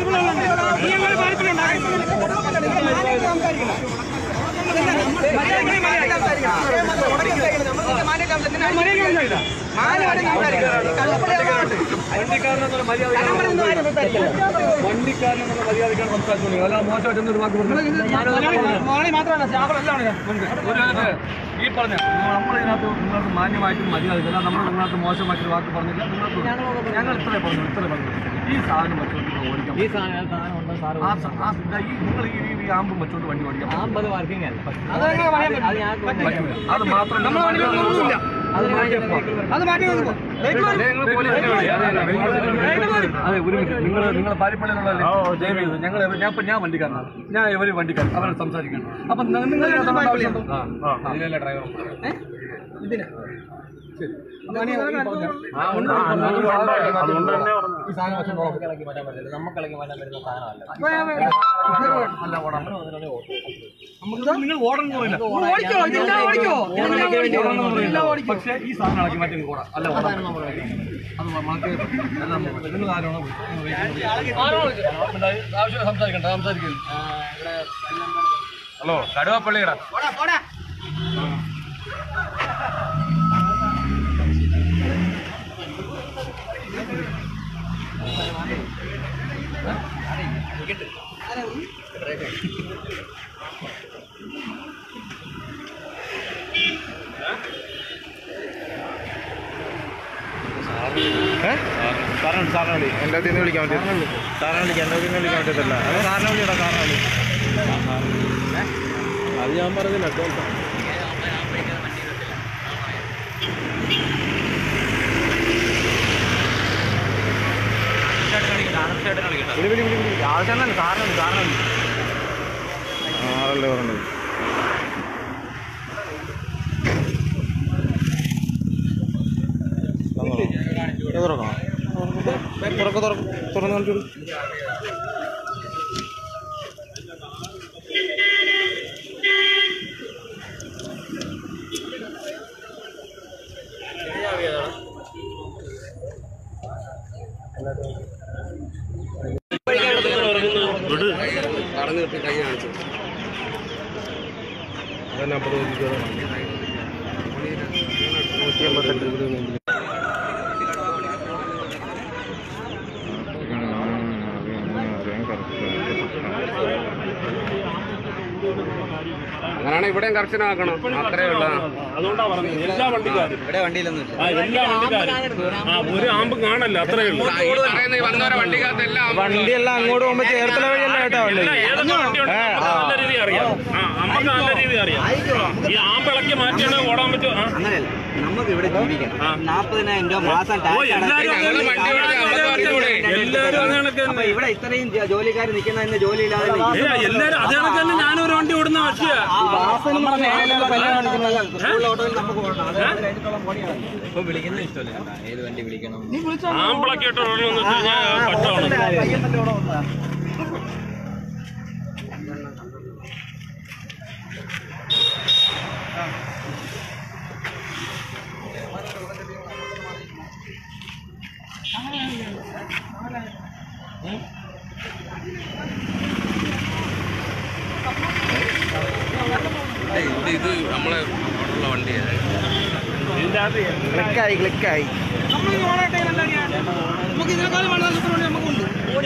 വണ്ടിക്കാരനെന്നുള്ള മര്യാദക്കാണ് സംസാരിച്ചുകൊണ്ടിരിക്കുന്നത് അല്ല മോശമായിട്ടൊന്നും ഒരു വാക്ക് പറഞ്ഞു ഒരു കാര്യം ഈ പറഞ്ഞ നമ്മളിതിനകത്ത് നിങ്ങൾക്ക് മാന്യമായിട്ടും മര്യാദയില്ല നമ്മൾ നിങ്ങളകത്ത് മോശമായിട്ടൊരു വാക്ക് പറഞ്ഞില്ല നിങ്ങൾക്ക് ഞങ്ങൾ ഇത്രേ പറഞ്ഞു ഇത്രേ പറഞ്ഞു ഈ സാധനം വെച്ചുകൊണ്ട് നിങ്ങൾ ഓടിക്കാം ഈ സാധനം സാധനം ഉണ്ട് സാറ് ആ സ- ആ ദാ ഈ നിങ്ങൾ ഈ ഈ- ഈ ആമ്പും വെച്ചുകൊണ്ട് വണ്ടി ഓടിക്കാം അമ്പത് വർക്കിംഗ് അല്ല അത് ഞങ്ങൾക്ക് പറ്റില്ല. അത് മാത്രമല്ല അത് മാറ്റിയപ്പോ അത് മാറ്റി നിങ്ങൾ പോലീസിനെ വിളി. അതെ, അതെ, അതെ ഒരു മിനിറ്റ് നിങ്ങൾ നിങ്ങൾ പാരിപ്പള്ളിയിലുള്ള ദയവ് ചെയ്ത് ഞങ്ങൾ ഞാൻ ഇപ്പൊ ഞാൻ വണ്ടിക്കാരനാണ് ഞാൻ ഇവര് വണ്ടിക്കാരൻ അവരെ സംസാരിക്കണം അപ്പൊ ന- നിങ്ങൾ ഇതിനകത്ത് ആവശ്യമുണ്ടോ? ഇതിനല്ലേ ഡ്രൈവർ ഈ സാധനം വെച്ചോണ്ട് ഓടാം. ഇളക്കി മാറ്റാൻ പറ്റില്ല നമുക്ക് ഇളക്കി മാറ്റാൻ പറ്റുന്ന സാധനമല്ല അല്ല ഓടാം നമുക്ക് നിങ്ങൾ ഓടണം എന്ന് പറയില്ല ഓടിക്കോ ഇതില്ല ഓടിക്കോ ഇതില്ല ഓടിക്കോ ഓടണം എന്ന് പറയില്ല. പക്ഷേ ഈ സാധനം ഇളക്കി മാറ്റി നിങ്ങൾക്ക് ഓടാം അല്ല ഓടാം അത് മണക്ക് എല്ലാം നിങ്ങൾ ആരാണോ ആവശ്യം സംസാരിക്കണ്ട സംസാരിക്കില്ല ഹലോ കടുവപ്പള്ളിയുടെ സാറിന് സാറിനെ വിളി എൻ്റെ അകത്ത് നിന്ന് വിളിക്കാൻ പറ്റും സാറിനെ വിളിക്കാം എൻ്റെ അകത്ത് നിന്ന് വിളിക്കാൻ പറ്റത്തില്ല അത് സാറിനെ വിളിയടാ സാറിനെ വിളി അത് ഞാൻ പറഞ്ഞില്ല കേട്ടോ വിളി വിളി വിളി വിളി ആവശ്യം സാറിനെ വിളി സാറിനെ വിളി ആറല്ലേ പറഞ്ഞത് തുറക്കണം തുറക്ക് തുറക്ക് തുറന്നു കാണിച്ചു കൊടുക്ക്. അതന്നെ അമ്പത് നൂറ്റി ഇരുപതാണ്. നൂറ്റി എൺപത്തെട്ട് അങ്ങനെയാണ് ഇവിടെയും കർശനമാക്കണം അത്രേ ഉള്ള അതുകൊണ്ടാ പറഞ്ഞത് എല്ലാ വണ്ടിക്കാരും ഇവിടെ വണ്ടിയിലൊന്നും ആ എല്ലാ വണ്ടിക്കാരും ആ ഒരു ആമ്പ് കാണല്ല അത്രേ ഉള്ളൂ പറയുന്ന ഈ വന്നവരെ വണ്ടിക്കകത്ത് എല്ലാം വണ്ടിയെല്ലാം അങ്ങോട്ട് പോകുമ്പോ ചേർത്തല വഴിയല്ല കേട്ടോ വണ്ടി എല്ലാ ഏതൊക്കെ വണ്ടിയുണ്ട് നല്ല രീതി അറിയാം ആ നമുക്ക് നല്ല രീതി അറിയാം ഈ ആമ്പ് ഇളക്കി മാറ്റിയാണ് ഓടാൻ പറ്റും ആ അങ്ങനെയല്ല നമുക്ക് ഇവിടെ ജീവിക്കണം നാപ്പതിനായിരം രൂപ മാസം ഓ ടാക്സ് എല്ലാരും ഞങ്ങള് വണ്ടി ഓടിച്ച് അവിടെ പറഞ്ഞൂടെ? എല്ലാരും അത് കണക്ക് അപ്പൊ തന്നെ ഇവിടെ ഇത്രയും ജോലിക്കാർ നിൽക്കുന്ന ഇന്ന് ജോലി ഇല്ലാതെ നിൽക്കും. ഏ, എല്ലാരും അത് കണക്ക് തന്നെ ഞാനൊരു വണ്ടി ഓടുന്ന പക്ഷിയാ നമ്മുടെ മേഖലയിലുള്ള പല കാണിക്കുന്നത് സ്കൂൾ ഓട്ടോയിൽ നമുക്ക് പോകണം അത് കഴിഞ്ഞിട്ടുള്ള പണിയാണ് ഇപ്പൊ വിളിക്കുന്നത് ഇഷ്ടമല്ല ഏത് വണ്ടി വിളിക്കണം ആമ്പിളൊക്കെ ഇട്ട് ഓടണമെന്ന് വെച്ച് കഴിഞ്ഞാൽ കഷ്ടമാണ് ഇത് ഇത് നമ്മളെ ഉള്ള വണ്ടിയാണ് ഇതിന്റെ അകത്ത് ക്ലിക്കായി ക്ലിക്കായി നമ്മൾ ഈ ഓണാട്ടെ നമുക്ക് ഇതിനേക്കാളും വളരെ നല്ലതുകൊണ്ട് നമുക്കുണ്ട്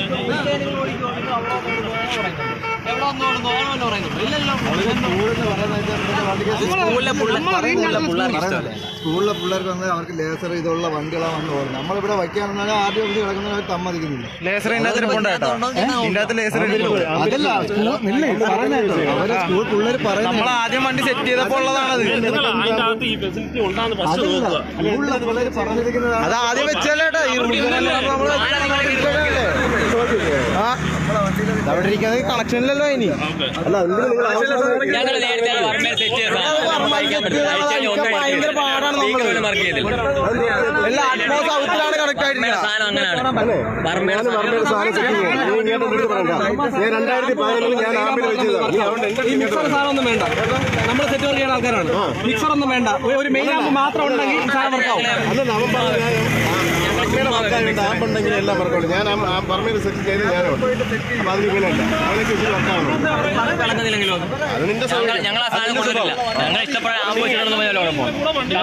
സ്കൂളിലെ പിള്ളേർക്ക് വന്ന് അവർക്ക് ലേസർ ഇതുള്ള വണ്ടികളാണ് വന്ന് പോകുന്നത് നമ്മളിവിടെ വയ്ക്കാണെന്നാൽ ആദ്യം ഓഫീസിൽ കിടക്കുന്നത് അവർ സമ്മതിക്കുന്നില്ല ലേസർ ഇതിന്റെ അകത്ത് ഇരിപ്പുണ്ട് കേട്ടോ ഇതിന്റെ അകത്ത് ലേസർ ഇരിപ്പുണ്ട് അതല്ല സ്കൂൾ ഇല്ലേ പറഞ്ഞല്ലോ അവരെ സ്കൂൾ പിള്ളേർ പറയുന്നത് നമ്മൾ ആദ്യം വണ്ടി സെറ്റ് ചെയ്തപ്പോൾ ഉള്ളതാണത് നിങ്ങൾ അതിന്റെ അകത്ത് ഈ ഫെസിലിറ്റി ഉണ്ടാകുന്ന ഫസ്റ്റ് നോക്കുക സ്കൂളിലെ പിള്ളേർ പറഞ്ഞിരിക്കുന്നതാണ് അത് ആദ്യം വെച്ചല്ലേ കേട്ടോ ഈ റൂൾ നമ്മൾ ആ അവിടെ ഇരിക്കുന്നത് കണക്ഷനിലല്ലോ ഇനി അല്ല എന്തിനാ നിങ്ങൾ ആവശ്യമില്ലാത്ത ഞങ്ങൾ നേരത്തെ വർമ്മയെ സെറ്റ് ചെയ്ത സാധനം വായിക്കാൻ പറ്റും അയച്ചു കഴിഞ്ഞാൽ ഒന്ന് ഭയങ്കര പാടാണ് നമ്മള് മാർക്ക് ചെയ്തില്ല എല്ലാ അറ്റ്മോ സൗത്തിലാണ് കറക്റ്റ് ആയിട്ടില്ല സാധനം അങ്ങനെയാണ് വർമ്മയുടെ ഞാൻ വർമ്മയുടെ സാധനം സെറ്റ് ചെയ്യും നീ ഇങ്ങോട്ട് വിളിച്ച് പറയണ്ട ഞാൻ രണ്ടായിരത്തി പതിനൊന്നിൽ ഞാൻ ആമ്പിൽ വെച്ചതാണ് നീ അതുകൊണ്ട് എന്റെ ഈ മിക്സർ സാധനം ഒന്നും വേണ്ട നമ്മൾ സെറ്റ് വർക്ക് ചെയ്യുന്ന ആൾക്കാരാണ് മിക്സർ ഒന്നും വേണ്ട ഒരു- ഒരു മെയിൻ ആകുമ്പോൾ മാത്രം ഉണ്ടെങ്കിൽ സാധനം വർക്കാവും അല്ല അവൻ പറഞ്ഞു ഞാൻ വർമ്മയുടെ വർക്കായുണ്ട് ആപ്പ് ഉണ്ടെങ്കിൽ എല്ലാം വർക്കുള്ളൂ ഞാൻ ആ- ആ വർമ്മയുടെ സെറ്റ് ചെയ്ത് ഞാനുണ്ട് അപ്പൊ അതിലിങ്ങനെയല്ല അവനൊക്കെ ഇച്ചിരി വർക്കാണ് നടക്കുന്നില്ലെങ്കിലോ അത് നിന്റെ ഞങ്ങൾ ഞങ്ങൾ ആ സാധനം കൊടുത്തില്ല ഞങ്ങൾ ഇഷ്ടപ്പെടാൻ ആഘോഷിക്കണമെന്ന് പോയാലോ അവിടെ പോകും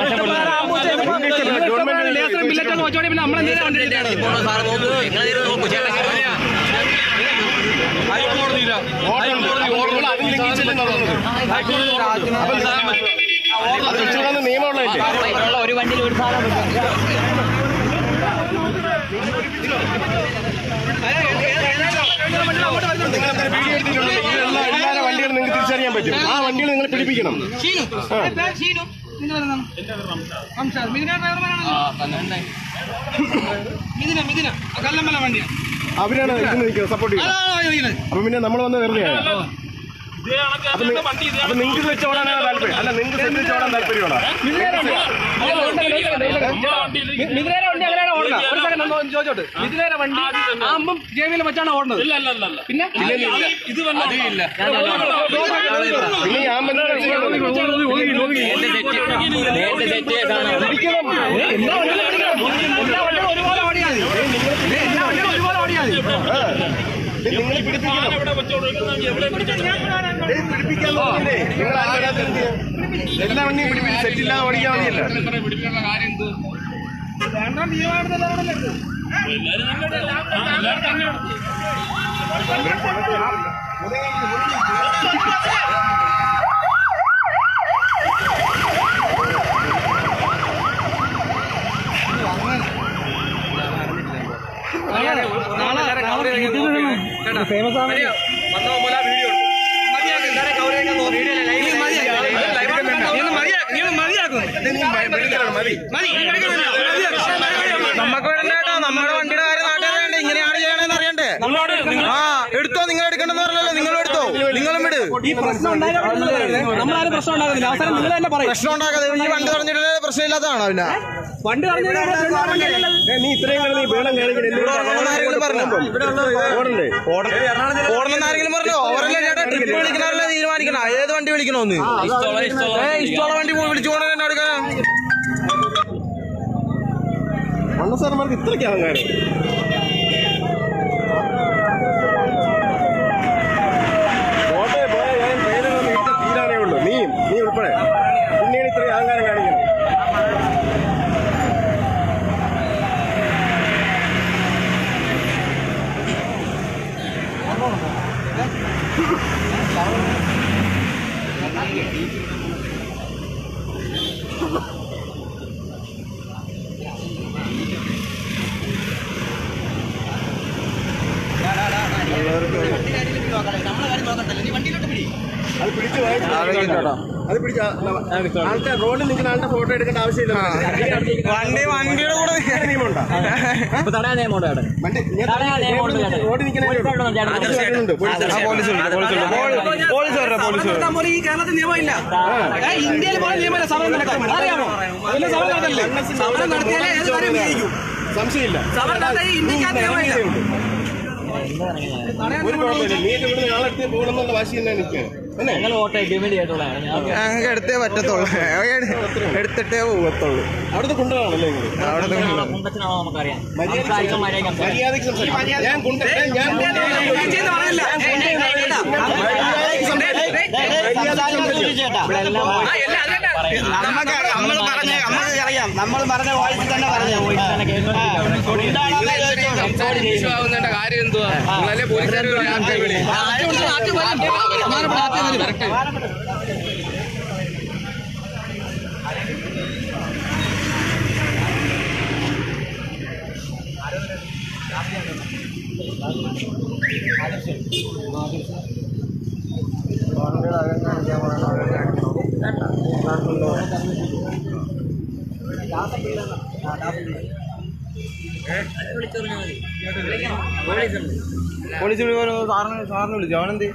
ലേസറും ബില്ലറ്റൊക്കെ വെച്ചോടി പിന്നെ നമ്മളെന്തിനാ വണ്ടി സാറ് നോക്കൂ നിങ്ങൾ നോക്കൂ ചേട്ടാ അത് വെച്ചുകൂടാന്ന് നിയമമുള്ളതല്ലേ ഉള്ള ഒരു വണ്ടിയിൽ ഒരു സാധനം വെക്കാം. നിങ്ങളെന്താ വീഡിയോ എടുത്തിട്ടുണ്ട് ഇതിലുള്ള എല്ലാ വണ്ടികളും നിങ്ങൾക്ക് തിരിച്ചറിയാൻ പറ്റും ആ വണ്ടികൾ നിങ്ങൾ പിടിപ്പിക്കണം ഷീനു ഏ, ഷീനു നിന്റെ പേരെന്താണ് റംഷാദ് മിഥുന ഡ്രൈവർമാരാണ് മിഥുന മിഥുന ആ കല്ലമ്പല വണ്ടിയാണ് അവരാണ് ഇതിന് നിൽക്കുന്നത് സപ്പോർട്ട് ചെയ്യുന്നത് അതാണ് ചോദിക്കുന്നത് അപ്പൊ പിന്നെ നമ്മൾ വന്ന് വെറുതെ ആയോ? ഇതേ കണക്ക് വണ്ടി ഇതേ അപ്പൊ നിങ്ങൾക്ക് വെച്ച് ഓടാനാണ് താല്പര്യം അല്ല നിങ്ങൾക്ക് സെറ്റ് വെച്ച് ഓടാൻ താല്പര്യമാണോ മിഥുനയുടെ വണ്ടി അങ്ങനെയാണ് ഓടുന്നത് ഒരു സെക്കൻഡ് ഒന്ന് ചോദിച്ചോട്ട് മിഥുനയുടെ വണ്ടി ആകുമ്പം ജെ വിയിൽ വെച്ചാണ് ഓടുന്നത് ഇല്ല അല്ല അല്ല അല്ല പിന്നെ ഇത് വല്ല ഇല്ല പിന്നെ ഞാൻ പിന്നെ നേരത്തെ സെറ്റ് നേരത്തെ സെറ്റ് ചെയ്ത സാധനം എല്ലാ വണ്ടികളും ഒരുപോലെ ഓടിയാൽ മതി എല്ലാ വണ്ടികളും ഒരുപോലെ ഓടിയാൽ മതി നിങ്ങൾ പിടിപ്പിക്കണം ഇവിടെ വെച്ചോണ്ടിരിക്കുന്ന എവിടെ ഏയ് പിടിപ്പിക്കാൻ നോക്കില്ലേ? നിങ്ങൾ ആരും വരാത്ത എന്ത് ചെയ്യും? എല്ലാ വണ്ടിയും പിടിപ്പിച്ച് സെറ്റ് ഇല്ലാതെ ഓടിക്കാൻ മതിയല്ലോ പിടിപ്പിക്കാനുള്ള കാര്യം എന്ത് രണ്ടാം തീരുമാനത്തിലാണ് എല്ലാവരും തന്നെ എല്ലാവരും തന്നെയാണ് നമുക്ക് വേണ്ടേട്ടാ നമ്മുടെ വണ്ടിയുടെ കാര്യം നാട്ടുകാരെ വേണ്ട ഇങ്ങനെയാണ് ചെയ്യണമെന്ന് അറിയണ്ടേ ആ എടുത്തോ നിങ്ങൾ എടുക്കണ്ടെന്ന് പറഞ്ഞല്ലോ നിങ്ങൾ എടുത്തോ നിങ്ങളും വിട് ഈ പ്രശ്നം ഉണ്ടായാലും നമ്മളാരും പ്രശ്നം ഉണ്ടാകുന്നില്ല അവസാനം നിങ്ങൾ തന്നെ പറയും പ്രശ്നം ഉണ്ടാക്കാതെ ഈ വണ്ടി പറഞ്ഞിട്ട് പ്രശ്നമില്ലാത്തതാണോ പിന്നെ വണ്ടി പറഞ്ഞു നീ ഇത്രയും കാലം നീ വേളം ഓടണമെന്ന് ആരെങ്കിലും പറഞ്ഞോ? ഓടണ്ടേ ഓടണമെന്ന് ആരെങ്കിലും പറഞ്ഞോ ഓവറല്ലേ ചേട്ടാ ട്രിപ്പ് വിളിക്കണമല്ലേ തീരുമാനിക്കണം ഏത് വണ്ടി വിളിക്കണോന്ന് ഇഷ്ടമുള്ള ഇഷ്ടമുള്ള ഏ ഇഷ്ടമുള്ള വണ്ടി പോയി വിളിച്ചുകൊണ്ട് തന്നെ എടുക്കാനാ മണ്ണ സാറന്മാർക്ക് ഇത്രയ്ക്ക് അഹങ്കാരം കോട്ടയം പോയാൽ ഞാൻ ട്രെയിനിലൊന്നും ഇട്ട് തീരാനേ ഉള്ളൂ നീയും നീ ഉൾപ്പെടെ പിന്നീട് ഇത്രയും അഹങ്കാരം കാണിക്കണം അത് പിടിച്ച് വാങ്ങിച്ചു അത് പിടിച്ച ആൾക്കാർ റോഡിൽ നിൽക്കുന്ന ആളുടെ ഫോട്ടോ എടുക്കേണ്ട ആവശ്യമില്ല വണ്ടി വണ്ടിയുടെ കൂടെ നിയമമുണ്ടോ ഇപ്പൊ തടയാൻ നിയമമുണ്ട് ചേട്ടൻ വണ്ടി ഞാൻ തടയാൻ നിയമമുണ്ട് ചേട്ടൻ റോഡിൽ നിൽക്കുന്ന ചേട്ടൻ പോലീസ് പോലീസ് ഈ കേരളത്തിൽ നിയമമില്ല ഏ, ഇന്ത്യയിൽ പോലെ നിയമമില്ല സമരം നടക്കാൻ അറിയാമോ അതിന്റെ സമരം നടത്തല്ലേ സമരം നടത്തിയാലേ ഏത് കാര്യം വിജയിക്കും സംശയമില്ല സമരം നടത്താൻ ഇന്ത്യക്കകത്ത് നിയമമില്ല ഒരു കുഴപ്പമില്ല നീ ഇവിടുന്ന് നാളെടുത്ത് പോകണമെന്നുള്ള വാശി തന്നെ നിൽക്കുകയാണ് അല്ലേ ഞങ്ങൾ വോട്ട് ഡിമാൻഡ് ചെയ്തിട്ടുള്ളതാണ് ഞങ്ങൾക്ക് ഞങ്ങൾക്ക് എടുത്തേ പറ്റത്തുള്ളൂ എടുത്തിട്ടേ പോകത്തുള്ളൂ അവിടുത്തെ കൊണ്ടുപോകണല്ലേ നിങ്ങൾ കുണ്ടച്ചനാണോ കുണ്ടച്ചനാണോ നമുക്കറിയാം സംസാരിക്കാൻ മര്യാദ സംസാരിക്കാം. മര്യാദയ്ക്ക് സംസാരിക്കും ഞാൻ കൊണ്ട ഞാൻ ഇവിടെ എല്ലാം നമ്മൾ പറഞ്ഞ നമുക്ക് അറിയാം നമ്മൾ പറഞ്ഞ വോയിസിൽ തന്നെ പറഞ്ഞു തന്നെ കേൾക്കുന്നുണ്ട്. സംസാരിച്ച് വിഷയമാവുന്നതിന്റെ കാര്യം എന്തുവാ നിങ്ങളല്ലേ പോലീസുകാർ രാത്രി വിളി വിളിച്ചറിഞ്ഞാൽ മതി പോലീസ് സാറിന് സാറിന് വിളിച്ചു അവനെന്ത്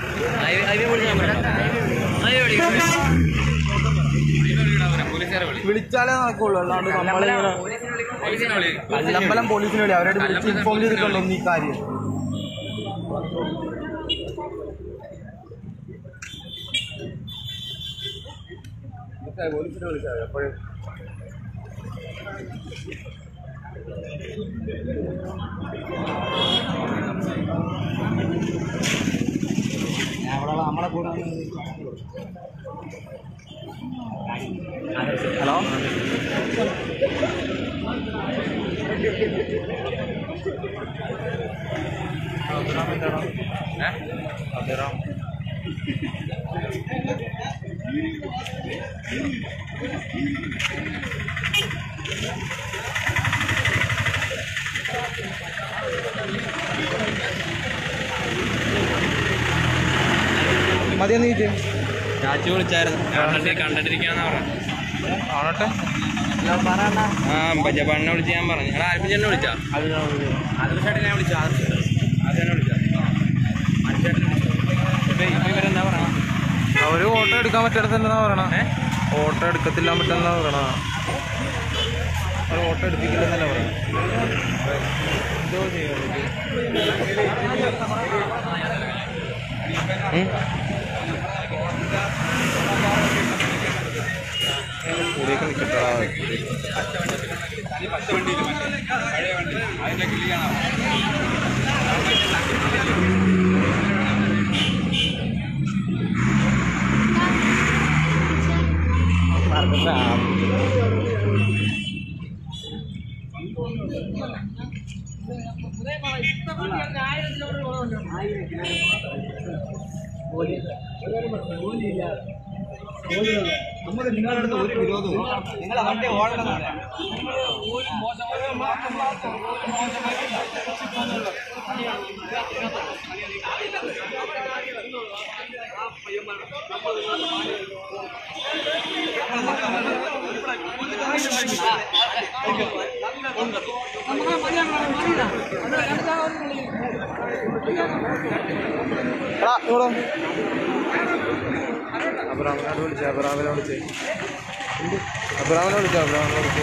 വിളിച്ചാലേ നടക്കുള്ളൂ അല്ലാണ്ട് നമ്മളിങ്ങനെ കല്ലമ്പലം പോലീസിനെ വിളി അവരോട് വിളിച്ച് ഇൻഫോം ചെയ്തിട്ടുണ്ടോ ഈ കാര്യം ഹലോ മതിയെന്ന് ചോദിച്ചു ചാച്ചു വിളിച്ചായിരുന്നു കണ്ടിട്ട് കണ്ടിട്ടിരിക്കാന്നാ പറഞ്ഞു ആണോട്ടെ ആ ബജപ്പാടിനെ വിളിച്ച് ഞാൻ പറഞ്ഞു എടാ ആൽപ്പിൻ ചേട്ടനെ വിളിച്ചാ ആദർശേട്ടനെ വിളിച്ചാ ആദർശേട്ടനെ വിളിച്ചാ ഇപ്പൊ ഇപ്പൊ ഇവരെന്താ പറയണ അവര് ഓട്ടോ എടുക്കാൻ പറ്റത്തില്ലെന്നാ പറയണ ഓട്ടോ എടുക്കത്തില്ല പറ്റുന്ന പറയണ അവർ ഓട്ടോ എടുപ്പിക്കില്ലെന്നല്ല പറയണ എന്തോ ചെയ്യാ കൂടിയൊക്കെ നിൽക്കട്ടാ നമുക്ക് നിങ്ങളുടെ അടുത്ത് ഒരു വിരോധവും നിങ്ങളെ വണ്ടി ഓടണമെന്നില്ല എടാ ഇങ്ങോട്ട് വന്ന്. അബ്രാമിനോട് വിളിച്ചേ അബ്രാമിനെ വിളിച്ചേ എന്ത് അബ്രാമിനെ വിളിച്ചേ അബ്രാമിനെ വിളിച്ചേ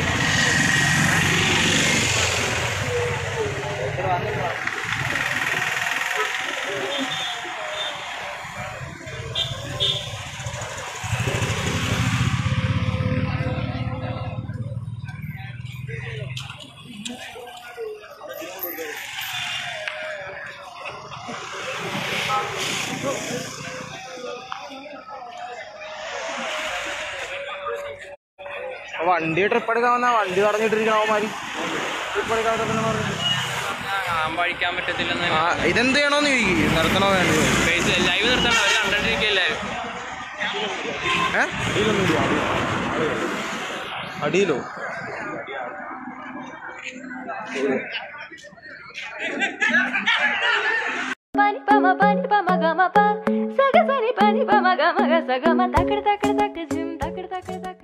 വണ്ടി ട്രിപ്പ് എടുക്കാൻ വന്നാ വണ്ടി തടഞ്ഞിട്ടിരിക്കണ അവന്മാര് ട്രിപ്പ് എടുക്കാൻ പറ്റത്തില്ലെന്ന് പറഞ്ഞു ആമ്പഴിക്കാൻ പറ്റത്തില്ലെന്ന് ആ ഇതെന്ത് ചെയ്യണോന്ന് ചോദിക്കും നിർത്തണോ വേണ്ടോ ലൈവ് നിർത്തണം അവർ കണ്ടിട്ടിരിക്കല്ലേ ഏ അടിയിലൊന്നുമില്ല അടിയിലോ pani pa ma pani pa ma ga ma pa sa ga sa ni pa ni pa ma ga ma ga sa ga ma tak tak tak tak jim tak tak tak tak